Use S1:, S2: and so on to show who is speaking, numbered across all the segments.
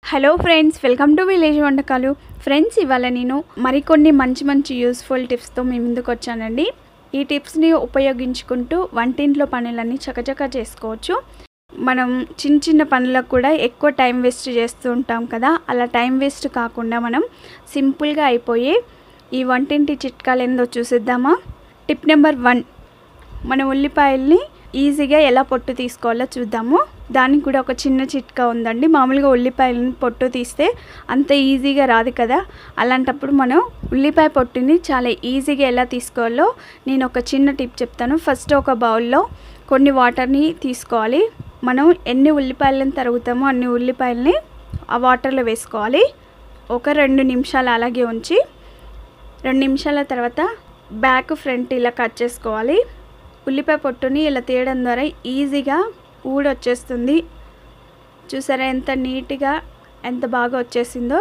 S1: hello friends welcome to village వంటకాలు friends ఇవాళ నేను మరికొన్ని మంచి మంచి యూస్ఫుల్ టిప్స్తో మీ ముందుకు వచ్చానండి ఈ టిప్స్ని ఉపయోగించుకుంటూ వంటింట్లో పనులన్నీ చకచకా చేసుకోవచ్చు మనం చిన్న చిన్న పనులకు కూడా ఎక్కువ టైం వేస్ట్ చేస్తూ ఉంటాం కదా అలా టైం వేస్ట్ కాకుండా మనం సింపుల్గా అయిపోయే ఈ వంటింటి చిట్కాలు ఏందో చూసిద్దామా టిప్ నెంబర్ వన్ మన ఉల్లిపాయల్ని ఈజీగా ఎలా పొట్టు తీసుకోవాలో చూద్దాము దానికి కూడా ఒక చిన్న చిట్కా ఉందండి మామూలుగా ఉల్లిపాయలని పొట్టు తీస్తే అంత ఈజీగా రాదు కదా అలాంటప్పుడు మనం ఉల్లిపాయ పొట్టుని చాలా ఈజీగా ఎలా తీసుకోవాలో నేను ఒక చిన్న టిప్ చెప్తాను ఫస్ట్ ఒక బౌల్లో కొన్ని వాటర్ని తీసుకోవాలి మనం ఎన్ని ఉల్లిపాయలను తరుగుతామో అన్ని ఉల్లిపాయలని ఆ వాటర్లో వేసుకోవాలి ఒక రెండు నిమిషాలు అలాగే ఉంచి రెండు నిమిషాల తర్వాత బ్యాక్ ఫ్రంట్ ఇలా కట్ చేసుకోవాలి ఉల్లిపాయ పొట్టుని ఇలా తీయడం ద్వారా ఈజీగా ఊడొచ్చేస్తుంది చూసారా ఎంత నీట్గా ఎంత బాగా వచ్చేసిందో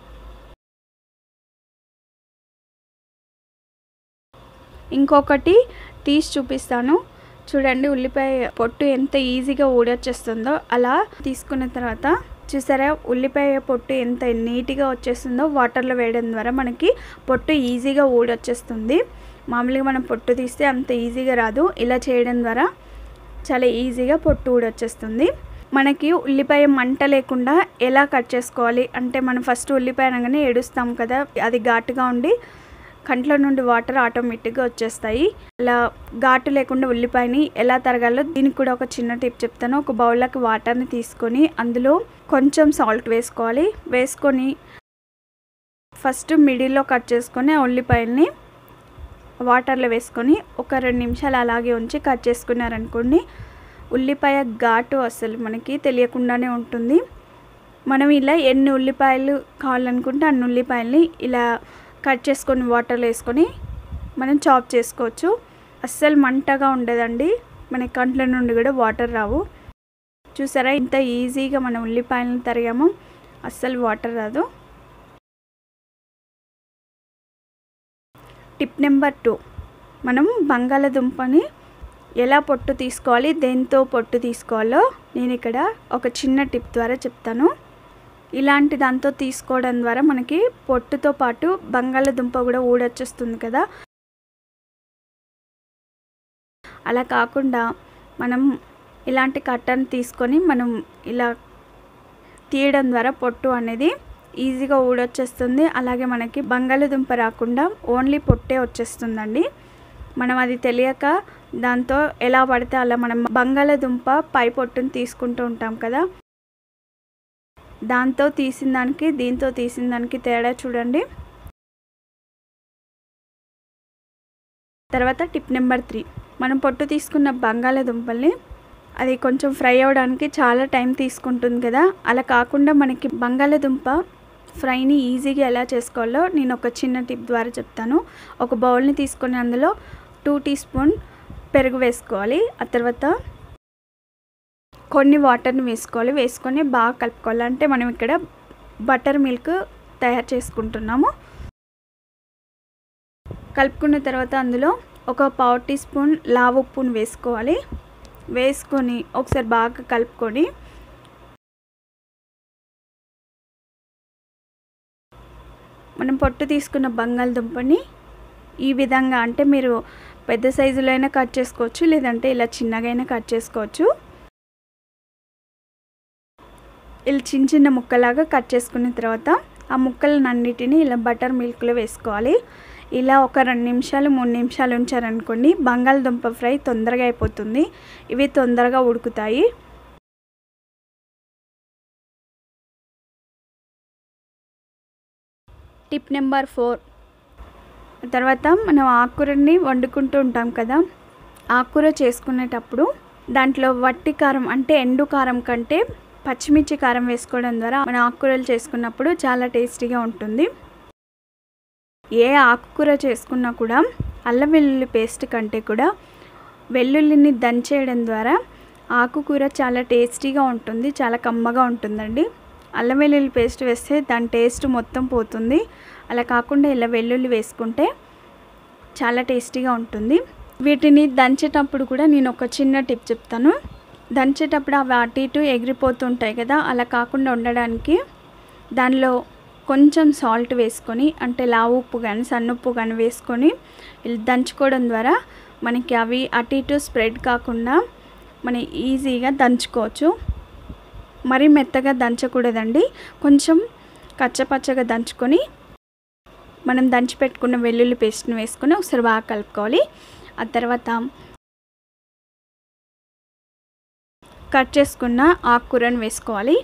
S1: ఇంకొకటి తీసి చూపిస్తాను చూడండి ఉల్లిపాయ పొట్టు ఎంత ఈజీగా ఊడొచ్చేస్తుందో అలా తీసుకున్న తర్వాత చూసారా ఉల్లిపాయ పొట్టు ఎంత నీట్గా వచ్చేస్తుందో వాటర్లో వేయడం ద్వారా మనకి పొట్టు ఈజీగా ఊడొచ్చేస్తుంది మామూలుగా మనం పొట్టు తీస్తే అంత ఈజీగా రాదు ఇలా చేయడం ద్వారా చాలా ఈజీగా పొట్టు ఊడొచ్చేస్తుంది మనకి ఉల్లిపాయ మంట లేకుండా ఎలా కట్ చేసుకోవాలి అంటే మనం ఫస్ట్ ఉల్లిపాయ అనగానే ఏడుస్తాం కదా అది ఘాటుగా ఉండి కంట్లో నుండి వాటర్ ఆటోమేటిక్గా వచ్చేస్తాయి అలా ఘాటు లేకుండా ఉల్లిపాయని ఎలా తరగాలో దీనికి కూడా ఒక చిన్న టిప్ చెప్తాను ఒక బౌల్లోకి వాటర్ని తీసుకొని అందులో కొంచెం సాల్ట్ వేసుకోవాలి వేసుకొని ఫస్ట్ మిడిల్లో కట్ చేసుకొని ఆ ఉల్లిపాయల్ని వాటర్లో వేసుకొని ఒక రెండు నిమిషాలు అలాగే ఉంచి కట్ చేసుకున్నారనుకోండి ఉల్లిపాయ ఘాటు అసలు మనకి తెలియకుండానే ఉంటుంది మనం ఇలా ఎన్ని ఉల్లిపాయలు కావాలనుకుంటే అన్ని ఉల్లిపాయల్ని ఇలా కట్ చేసుకొని వాటర్లో వేసుకొని మనం చాప్ చేసుకోవచ్చు అస్సలు మంటగా ఉండదండి మన కంట్ల నుండి కూడా వాటర్ రావు చూసారా ఇంత ఈజీగా మనం ఉల్లిపాయలను తరిగాము అస్సలు వాటర్ రాదు టిప్ నెంబర్ టూ మనం బంగాళదుంపని ఎలా పొట్టు తీసుకోవాలి దేంతో పొట్టు తీసుకోవాలో నేను ఇక్కడ ఒక చిన్న టిప్ ద్వారా చెప్తాను ఇలాంటి దాంతో తీసుకోవడం ద్వారా మనకి పొట్టుతో పాటు బంగాళదుంప కూడా ఊడొచ్చేస్తుంది కదా అలా కాకుండా మనం ఇలాంటి కట్టను తీసుకొని మనం ఇలా తీయడం ద్వారా పొట్టు అనేది ఈజీగా ఊడొచ్చేస్తుంది అలాగే మనకి బంగాళదుంప రాకుండా ఓన్లీ పొట్టే వచ్చేస్తుందండి మనం అది తెలియక దాంతో ఎలా పడితే అలా మనం బంగాళదుంప పై పొట్టుని తీసుకుంటూ ఉంటాం కదా దాంతో తీసిన దానికి దీంతో తీసిన దానికి తేడా చూడండి తర్వాత టిప్ నెంబర్ త్రీ మనం పొట్టు తీసుకున్న బంగాళదుంపల్ని అది కొంచెం ఫ్రై అవ్వడానికి చాలా టైం తీసుకుంటుంది కదా అలా కాకుండా మనకి బంగాళదుంప ఫ్రైని ఈజీగా ఎలా చేసుకోవాలో నేను ఒక చిన్న టిప్ ద్వారా చెప్తాను ఒక బౌల్ని తీసుకొని అందులో టూ టీ స్పూన్ పెరుగు వేసుకోవాలి ఆ తర్వాత కొన్ని వాటర్ని వేసుకోవాలి వేసుకొని బాగా కలుపుకోవాలి అంటే మనం ఇక్కడ బటర్ మిల్క్ తయారు చేసుకుంటున్నాము కలుపుకున్న తర్వాత అందులో ఒక పావు టీ స్పూన్ లావు ఉప్పును వేసుకోవాలి వేసుకొని ఒకసారి బాగా కలుపుకొని మనం పొట్టు తీసుకున్న బంగాళదుంపని ఈ విధంగా అంటే మీరు పెద్ద సైజులో అయినా కట్ చేసుకోవచ్చు లేదంటే ఇలా చిన్నగా అయినా కట్ చేసుకోవచ్చు ఇలా చిన్న చిన్న ముక్కలాగా కట్ చేసుకున్న తర్వాత ఆ ముక్కలన్నిటిని ఇలా బటర్ మిల్క్లో వేసుకోవాలి ఇలా ఒక రెండు నిమిషాలు మూడు నిమిషాలు ఉంచారనుకోండి బంగాళదుంప ఫ్రై తొందరగా అయిపోతుంది ఇవి తొందరగా ఉడుకుతాయి టిప్ నెంబర్ ఫోర్ తర్వాత మనం ఆకుకూరని వండుకుంటూ ఉంటాం కదా ఆకుకూర చేసుకునేటప్పుడు దాంట్లో వట్టి కారం అంటే ఎండు కారం కంటే పచ్చిమిర్చి కారం వేసుకోవడం ద్వారా మనం ఆకుకూరలు చేసుకున్నప్పుడు చాలా టేస్టీగా ఉంటుంది ఏ ఆకుకూర చేసుకున్నా కూడా అల్లం వెల్లుల్లి పేస్ట్ కంటే కూడా వెల్లుల్లిని దంచేయడం ద్వారా ఆకుకూర చాలా టేస్టీగా ఉంటుంది చాలా కమ్మగా ఉంటుందండి అల్లం వెల్లుల్లి పేస్ట్ వేస్తే దాని టేస్ట్ మొత్తం పోతుంది అలా కాకుండా ఇలా వెల్లుల్లి వేసుకుంటే చాలా టేస్టీగా ఉంటుంది వీటిని దంచేటప్పుడు కూడా నేను ఒక చిన్న టిప్ చెప్తాను దంచేటప్పుడు అవి అటు ఇటు ఎగిరిపోతుంటాయి కదా అలా కాకుండా ఉండడానికి దానిలో కొంచెం సాల్ట్ వేసుకొని అంటే లావు ఉప్పు కానీ సన్నుప్పు కానీ వేసుకొని ఇలా దంచుకోవడం ద్వారా మనకి అవి అటు ఇటు స్ప్రెడ్ కాకుండా మనం ఈజీగా దంచుకోవచ్చు మరీ మెత్తగా దంచకూడదండి కొంచెం కచ్చపచ్చగా దంచుకొని మనం దంచి పెట్టుకున్న వెల్లుల్లి పేస్ట్ని వేసుకొని ఒకసారి బాగా కలుపుకోవాలి ఆ తర్వాత కట్ చేసుకున్న ఆకుకూరను వేసుకోవాలి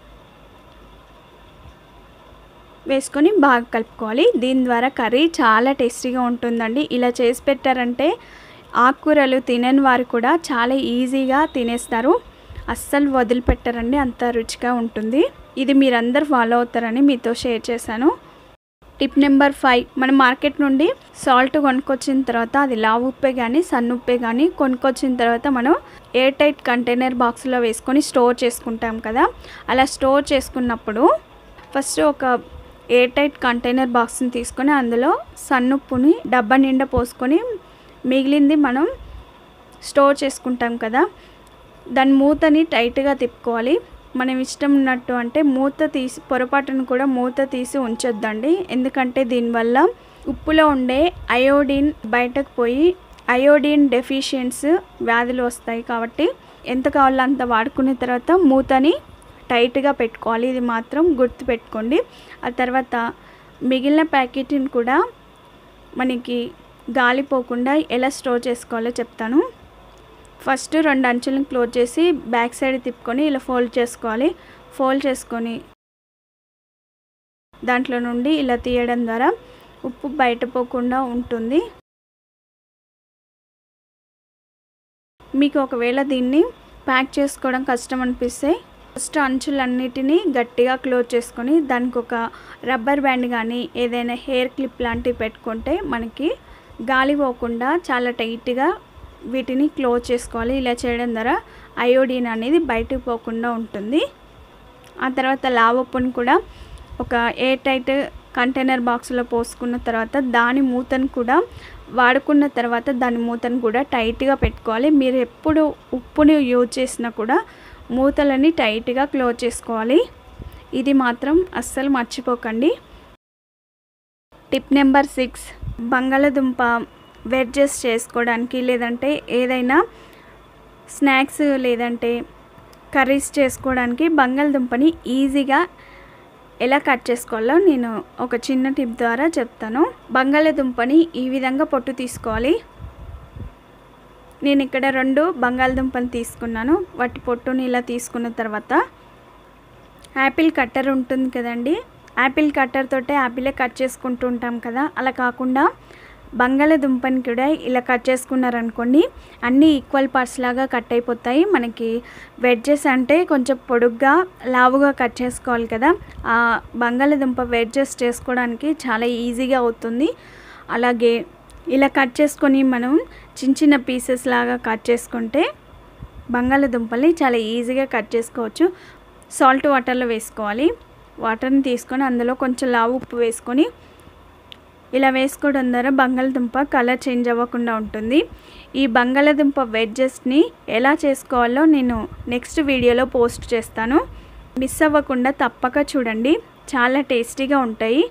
S1: వేసుకొని బాగా కలుపుకోవాలి దీని ద్వారా కర్రీ చాలా టేస్టీగా ఉంటుందండి ఇలా చేసి పెట్టారంటే ఆకుకూరలు తినని వారు కూడా చాలా ఈజీగా తినేస్తారు అస్సలు వదిలిపెట్టారండి అంత రుచిగా ఉంటుంది ఇది మీరందరూ ఫాలో అవుతారని మీతో షేర్ చేశాను టిప్ నెంబర్ ఫైవ్ మనం మార్కెట్ నుండి సాల్ట్ కొనుక్కొచ్చిన తర్వాత అది లావు ఉప్పే కానీ సన్న ఉప్పే కానీ కొనుక్కొచ్చిన తర్వాత మనం ఎయిర్ టైట్ కంటైనర్ బాక్స్లో వేసుకొని స్టోర్ చేసుకుంటాం కదా అలా స్టోర్ చేసుకున్నప్పుడు ఫస్ట్ ఒక ఎయిర్ టైట్ కంటైనర్ బాక్స్ని తీసుకొని అందులో సన్నుప్పుని డబ్బా నిండా పోసుకొని మిగిలింది మనం స్టోర్ చేసుకుంటాం కదా దాని మూతని టైట్గా తిప్పుకోవాలి మనం ఇష్టం ఉన్నట్టు అంటే మూత తీసి పొరపాటును కూడా మూత తీసి ఉంచొద్దండి ఎందుకంటే దీనివల్ల ఉప్పులో ఉండే అయోడిన్ బయటకు పోయి అయోడిన్ డెఫిషియన్స్ వ్యాధులు వస్తాయి కాబట్టి ఎంత కావాలో అంత వాడుకున్న తర్వాత మూతని టైట్గా పెట్టుకోవాలి ఇది మాత్రం గుర్తు పెట్టుకోండి ఆ తర్వాత మిగిలిన ప్యాకెట్ని కూడా మనకి గాలిపోకుండా ఎలా స్టోర్ చేసుకోవాలో చెప్తాను ఫస్ట్ రెండు అంచులను క్లోజ్ చేసి బ్యాక్ సైడ్ తిప్పుకొని ఇలా ఫోల్డ్ చేసుకోవాలి ఫోల్డ్ చేసుకొని దాంట్లో నుండి ఇలా తీయడం ద్వారా ఉప్పు బయట పోకుండా ఉంటుంది మీకు ఒకవేళ దీన్ని ప్యాక్ చేసుకోవడం కష్టం అనిపిస్తే ఫస్ట్ అంచులన్నిటినీ గట్టిగా క్లోజ్ చేసుకొని దానికి ఒక రబ్బర్ బ్యాండ్ కానీ ఏదైనా హెయిర్ క్లిప్ లాంటివి పెట్టుకుంటే మనకి గాలి పోకుండా చాలా టైట్గా వీటిని క్లోజ్ చేసుకోవాలి ఇలా చేయడం ద్వారా అయోడిన్ అనేది బయటకు పోకుండా ఉంటుంది ఆ తర్వాత లావప్పుని కూడా ఒక ఎయిర్ టైట్ కంటైనర్ బాక్స్లో పోసుకున్న తర్వాత దాని మూతను కూడా వాడుకున్న తర్వాత దాని మూతను కూడా టైట్గా పెట్టుకోవాలి మీరు ఎప్పుడు ఉప్పుని యూజ్ చేసినా కూడా మూతలని టైట్గా క్లోజ్ చేసుకోవాలి ఇది మాత్రం అస్సలు మర్చిపోకండి టిప్ నెంబర్ సిక్స్ బంగాళదుంప వెడ్జెస్ చేసుకోవడానికి లేదంటే ఏదైనా స్నాక్స్ లేదంటే కర్రీస్ చేసుకోవడానికి బంగాళదుంపని ఈజీగా ఎలా కట్ చేసుకోవాలో నేను ఒక చిన్న టిప్ ద్వారా చెప్తాను బంగాళదుంపని ఈ విధంగా పొట్టు తీసుకోవాలి నేను ఇక్కడ రెండు బంగాళదుంపలు తీసుకున్నాను వాటి పొట్టుని ఇలా తీసుకున్న తర్వాత యాపిల్ కట్టర్ ఉంటుంది కదండి యాపిల్ కట్టర్ తోటే యాపిలే కట్ చేసుకుంటూ ఉంటాం కదా అలా కాకుండా బంగాళదుంపని కూడా ఇలా కట్ చేసుకున్నారనుకోండి అన్నీ ఈక్వల్ పార్ట్స్ లాగా కట్ అయిపోతాయి మనకి వెడ్జెస్ అంటే కొంచెం పొడుగ్గా లావుగా కట్ చేసుకోవాలి కదా ఆ బంగాళదుంప వెడ్జెస్ చేసుకోవడానికి చాలా ఈజీగా అవుతుంది అలాగే ఇలా కట్ చేసుకొని మనం చిన్న చిన్న పీసెస్ లాగా కట్ చేసుకుంటే బంగాళదుంపల్ని చాలా ఈజీగా కట్ చేసుకోవచ్చు సాల్ట్ వాటర్లో వేసుకోవాలి వాటర్ని తీసుకొని అందులో కొంచెం లావు ఉప్పు వేసుకొని ఇలా వేసుకోవడం ద్వారా బంగాళదుంప కలర్ చేంజ్ అవ్వకుండా ఉంటుంది ఈ బంగాళదుంప వెడ్జెస్ని ఎలా చేసుకోవాలో నేను నెక్స్ట్ వీడియోలో పోస్ట్ చేస్తాను మిస్ అవ్వకుండా తప్పక చూడండి చాలా టేస్టీగా ఉంటాయి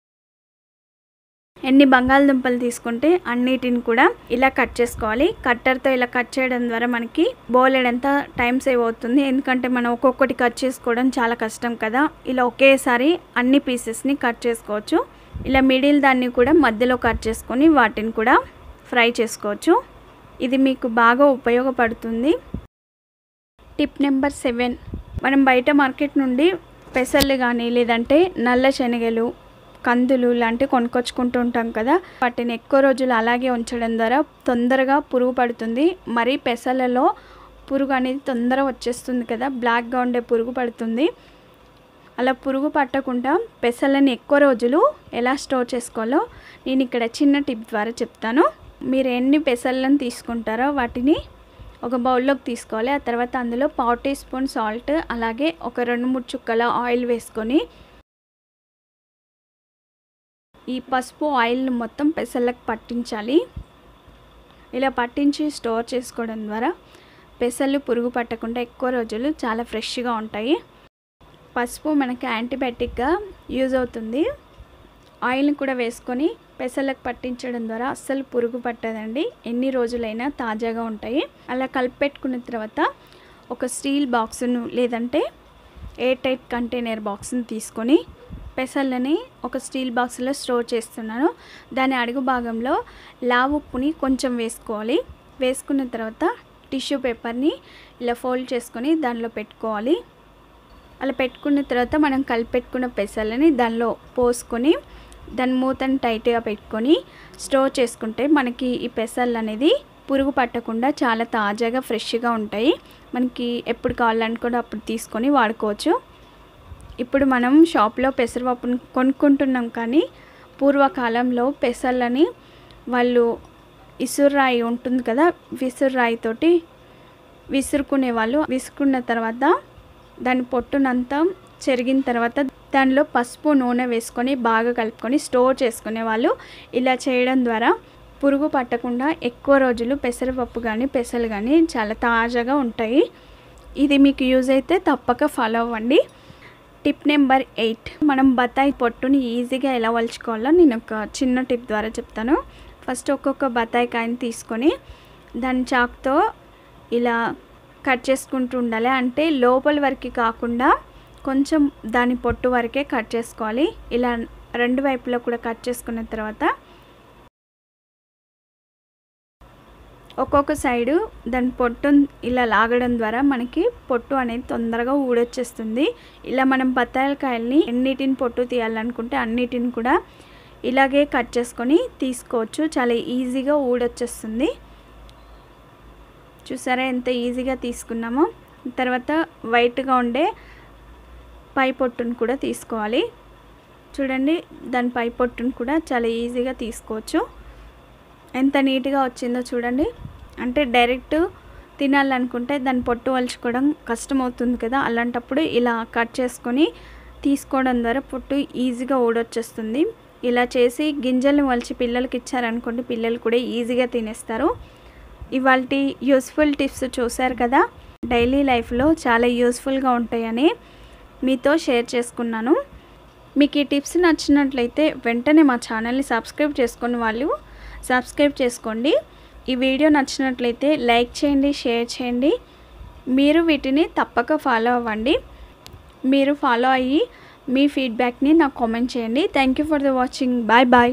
S1: ఎన్ని బంగాళదుంపలు తీసుకుంటే అన్నిటిని కూడా ఇలా కట్ చేసుకోవాలి కట్టర్తో ఇలా కట్ చేయడం ద్వారా మనకి బోలెడంత టైం సేవ్ అవుతుంది ఎందుకంటే మనం ఒక్కొక్కటి కట్ చేసుకోవడం చాలా కష్టం కదా ఇలా ఒకేసారి అన్ని పీసెస్ని కట్ చేసుకోవచ్చు ఇలా మిడిల్ దాన్ని కూడా మధ్యలో కట్ చేసుకొని వాటిని కూడా ఫ్రై చేసుకోవచ్చు ఇది మీకు బాగా ఉపయోగపడుతుంది టిప్ నెంబర్ సెవెన్ మనం బయట మార్కెట్ నుండి పెసర్లు కానీ లేదంటే నల్ల శనగలు కందులు లాంటివి కొనుక్కొచ్చుకుంటూ ఉంటాం కదా వాటిని ఎక్కువ రోజులు అలాగే ఉంచడం ద్వారా తొందరగా పురుగు పడుతుంది మరి పెసలలో పురుగు అనేది తొందరగా వచ్చేస్తుంది కదా బ్లాక్గా ఉండే పురుగు పడుతుంది అలా పురుగు పట్టకుండా పెసలని ఎక్కువ రోజులు ఎలా స్టోర్ చేసుకోవాలో నేను ఇక్కడ చిన్న టిప్ ద్వారా చెప్తాను మీరు ఎన్ని పెసలను తీసుకుంటారో వాటిని ఒక బౌల్లోకి తీసుకోవాలి ఆ తర్వాత అందులో పావు టీ స్పూన్ సాల్ట్ అలాగే ఒక రెండు మూడు చుక్కల ఆయిల్ వేసుకొని ఈ పసుపు ఆయిల్ని మొత్తం పెసర్లకు పట్టించాలి ఇలా పట్టించి స్టోర్ చేసుకోవడం ద్వారా పెసలు పురుగు పట్టకుండా ఎక్కువ రోజులు చాలా ఫ్రెష్గా ఉంటాయి పసుపు మనకి యాంటీబయాటిక్గా యూజ్ అవుతుంది ఆయిల్ని కూడా వేసుకొని పెసలకు పట్టించడం ద్వారా అస్సలు పురుగు పట్టదండి ఎన్ని రోజులైనా తాజాగా ఉంటాయి అలా కలిపి పెట్టుకున్న తర్వాత ఒక స్టీల్ బాక్సును లేదంటే ఎయిర్ టైట్ కంటైనర్ బాక్స్ని తీసుకొని పెసలని ఒక స్టీల్ బాక్స్లో స్టోర్ చేస్తున్నాను దాని అడుగు భాగంలో లావు ఉప్పుని కొంచెం వేసుకోవాలి వేసుకున్న తర్వాత టిష్యూ పేపర్ని ఇలా ఫోల్డ్ చేసుకొని దానిలో పెట్టుకోవాలి అలా పెట్టుకున్న తర్వాత మనం కలిపెట్టుకున్న పెసలని దానిలో పోసుకొని దాని మూతని టైట్గా పెట్టుకొని స్టోర్ చేసుకుంటే మనకి ఈ పెసలు అనేది పురుగు పట్టకుండా చాలా తాజాగా ఫ్రెష్గా ఉంటాయి మనకి ఎప్పుడు కావాలనుకుంటే అప్పుడు తీసుకొని వాడుకోవచ్చు ఇప్పుడు మనం షాప్లో పెసరపప్పును కొనుక్కుంటున్నాం కానీ పూర్వకాలంలో పెసర్లని వాళ్ళు ఇసుర్రాయి ఉంటుంది కదా విసుర్రాయితోటి విసురుకునే వాళ్ళు విసురుకున్న తర్వాత దాని పొట్టునంతా చెరిగిన తర్వాత దానిలో పసుపు నూనె వేసుకొని బాగా కలుపుకొని స్టోర్ చేసుకునే వాళ్ళు ఇలా చేయడం ద్వారా పురుగు పట్టకుండా ఎక్కువ రోజులు పెసరపప్పు కానీ పెసలు కానీ చాలా తాజాగా ఉంటాయి ఇది మీకు యూజ్ అయితే తప్పక ఫాలో అవ్వండి టిప్ నెంబర్ ఎయిట్ మనం బత్తాయి పొట్టుని ఈజీగా ఎలా వలుచుకోవాలో నేను ఒక చిన్న టిప్ ద్వారా చెప్తాను ఫస్ట్ ఒక్కొక్క బత్తాయి కాయని తీసుకొని దాని చాకుతో ఇలా కట్ చేసుకుంటూ ఉండాలి అంటే లోపల వరకు కాకుండా కొంచెం దాని పొట్టు వరకే కట్ చేసుకోవాలి ఇలా రెండు వైపులో కూడా కట్ చేసుకున్న తర్వాత ఒక్కొక్క సైడు దాని పొట్టు ఇలా లాగడం ద్వారా మనకి పొట్టు అనేది తొందరగా ఊడొచ్చేస్తుంది ఇలా మనం బత్తాయికాయల్ని ఎన్నిటిని పొట్టు తీయాలనుకుంటే అన్నిటిని కూడా ఇలాగే కట్ చేసుకొని తీసుకోవచ్చు చాలా ఈజీగా ఊడొచ్చేస్తుంది చూసారా ఎంత ఈజీగా తీసుకున్నామో తర్వాత వైట్గా ఉండే పై పొట్టును కూడా తీసుకోవాలి చూడండి దాని పై పొట్టును కూడా చాలా ఈజీగా తీసుకోవచ్చు ఎంత నీట్గా వచ్చిందో చూడండి అంటే డైరెక్ట్ తినాలనుకుంటే దాని పొట్టు వలుచుకోవడం కష్టమవుతుంది కదా అలాంటప్పుడు ఇలా కట్ చేసుకొని తీసుకోవడం ద్వారా పొట్టు ఈజీగా ఊడొచ్చేస్తుంది ఇలా చేసి గింజల్ని వలిచి పిల్లలకి ఇచ్చారనుకోండి పిల్లలు కూడా ఈజీగా తినేస్తారు ఇవాళ యూస్ఫుల్ టిప్స్ చూశారు కదా డైలీ లైఫ్లో చాలా యూస్ఫుల్గా ఉంటాయని మీతో షేర్ చేసుకున్నాను మీకు ఈ టిప్స్ నచ్చినట్లయితే వెంటనే మా ఛానల్ని సబ్స్క్రైబ్ చేసుకుని వాళ్ళు సబ్స్క్రైబ్ చేసుకోండి ఈ వీడియో నచ్చినట్లయితే లైక్ చేయండి షేర్ చేయండి మీరు వీటిని తప్పక ఫాలో అవ్వండి మీరు ఫాలో అయ్యి మీ ఫీడ్బ్యాక్ని నాకు కామెంట్ చేయండి thank you for the watching bye bye